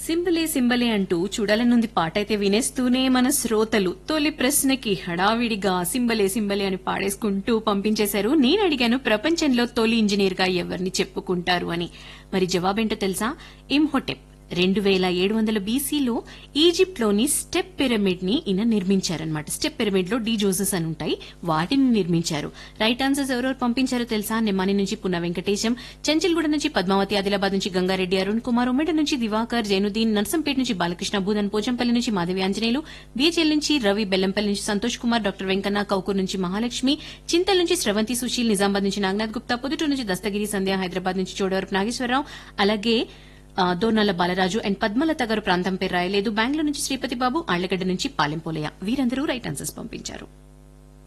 సింబలే సింబలే అంటూ చూడాలనుంది పాట అయితే వినేస్తూనే మన శ్రోతలు తొలి ప్రశ్నకి హడావిడిగా సింబలే సింబలే అని పాడేసుకుంటూ పంపించేశారు నేను అడిగాను ప్రపంచంలో తొలి ఇంజనీర్ గా ఎవరిని చెప్పుకుంటారు అని మరి జవాబేంటో తెలుసా ఇమ్హోటెప్ రెండు వేల ఏడు వందల బీసీలో ఈజిప్ట్ లోని స్టెప్ పిరమిడ్ ని ఈయన నిర్మించారనమాట స్టెప్ పిరమిడ్ లో డీ జోసెస్ అని ఉంటాయి వాటిని నిర్మించారు రైట్ ఆన్సర్స్ ఎవరెవరు పంపించారో తెలుసా నిమ్మాని నుంచి పున్న వెంకటేశం చెంచల్గూడ నుంచి పద్మావతి ఆదిలాబాద్ నుంచి గంగారెడ్డి అరుణ్ కుమార్ ఉమ్మడి నుంచి దివాకర్ జైనుద్దీన్ నర్సంపేట నుంచి బాలకృష్ణ భూదన్ పోచంపల్లి నుంచి మాధవి ఆంజనేయులు బీహెచ్ఎల్ నుంచి రవి బెల్లంపల్లి నుంచి సంతోష్ కుమార్ డాక్టర్ వెంకన్న కౌకూర్ నుంచి మహాలక్ష్మి చింతల్ నుంచి స్రవంతి సుశీల్ నిజామాబాద్ నుంచి నాగనాథ్ గుప్తా పొదుటూరు నుంచి దస్తగిరి సంధ్య హైదరాబాద్ నుంచి చోడవరపు నాగేశ్వరరావు అలాగే ఆ, దోర్నాల బాలరాజు అండ్ పద్మలత గారు ప్రాంతం పేరు రాయలేదు బెంగళూరు నుంచి శ్రీపతి బాబు ఆళ్లగడ్డ నుంచి పాలెంపోలయ్య వీరందరూ రైట్ ఆన్సర్స్ పంపించారు